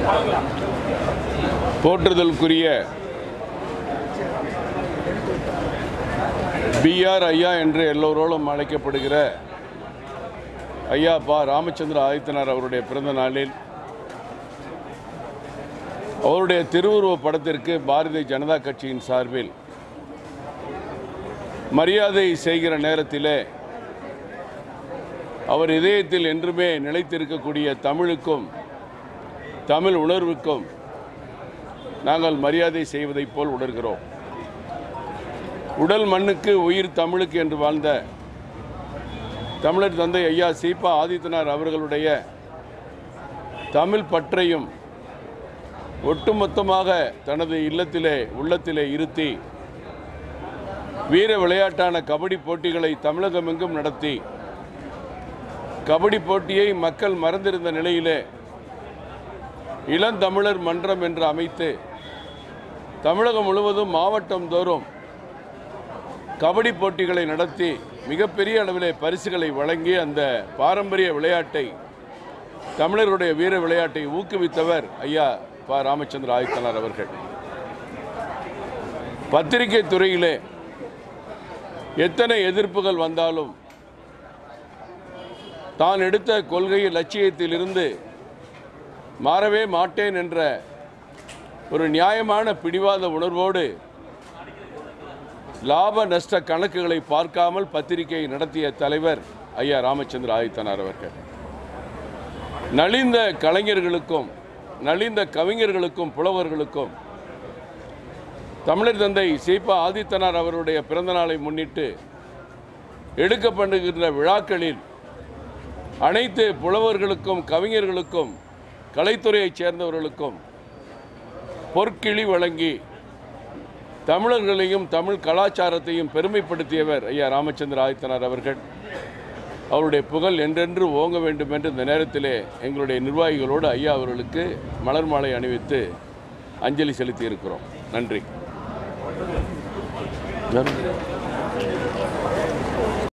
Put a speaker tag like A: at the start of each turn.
A: போற்றுதலுக்குரிய PR ஐயா என்று எல்லோரோடும் அழைக்கப்படுகிற ஐயா பா ராமச்சந்திர ஆதித்தனார் அவருடைய பிறந்த நாளில் அவருடைய திருவுருவ படத்திற்கு பாரதிய ஜனதா கட்சியின் சார்பில் மரியாதை செய்கிற நேரத்திலே அவர் இதயத்தில் என்றுமே நிலைத்திருக்கக்கூடிய தமிழுக்கும் தமிழ் உணர்வுக்கும் நாங்கள் மரியாதை செய்வதைப் போல் உணர்கிறோம் உடல் மண்ணுக்கு உயிர் தமிழுக்கு என்று வாழ்ந்த தமிழர் தந்தை ஐயா சீபா ஆதித்தனார் அவர்களுடைய தமிழ் பற்றையும் ஒட்டுமொத்தமாக தனது இல்லத்திலே உள்ளத்திலே இருத்தி வீர விளையாட்டான கபடி போட்டிகளை தமிழகமெங்கும் நடத்தி கபடி போட்டியை மக்கள் மறந்திருந்த நிலையிலே இளந்தமிழர் மன்றம் என்று அமைத்து தமிழகம் முழுவதும் மாவட்டம் தோறும் கபடி போட்டிகளை நடத்தி மிகப்பெரிய அளவிலே பரிசுகளை வழங்கி அந்த பாரம்பரிய விளையாட்டை தமிழர்களுடைய வீர விளையாட்டை ஊக்குவித்தவர் ஐயா ப ராமச்சந்திர ஆதித்தனார் அவர்கள் பத்திரிகை துறையிலே எத்தனை எதிர்ப்புகள் வந்தாலும் தான் எடுத்த கொள்கை லட்சியத்திலிருந்து மாறவே மாட்டேன் என்ற ஒரு நியாயமான பிடிவாத உணர்வோடு லாப நஷ்ட கணக்குகளை பார்க்காமல் பத்திரிகை நடத்திய தலைவர் ஐயா ராமச்சந்திர ஆதித்தனார் அவர்கள் நலிந்த கலைஞர்களுக்கும் நலிந்த கவிஞர்களுக்கும் புலவர்களுக்கும் தமிழர் தந்தை சீபா ஆதித்தனார் அவருடைய பிறந்த நாளை முன்னிட்டு எடுக்கப்படுகின்ற விழாக்களில் அனைத்து புலவர்களுக்கும் கவிஞர்களுக்கும் கலைத்துறையைச் சேர்ந்தவர்களுக்கும் பொற்கிழி வழங்கி தமிழர்களையும் தமிழ் கலாச்சாரத்தையும் பெருமைப்படுத்தியவர் ஐயா ராமச்சந்திர ஆதித்தனார் அவர்கள் அவருடைய புகழ் என்றென்று ஓங்க வேண்டும் என்று இந்த நேரத்திலே எங்களுடைய நிர்வாகிகளோடு ஐயா அவர்களுக்கு மலர் மாலை அணிவித்து அஞ்சலி செலுத்தி இருக்கிறோம் நன்றி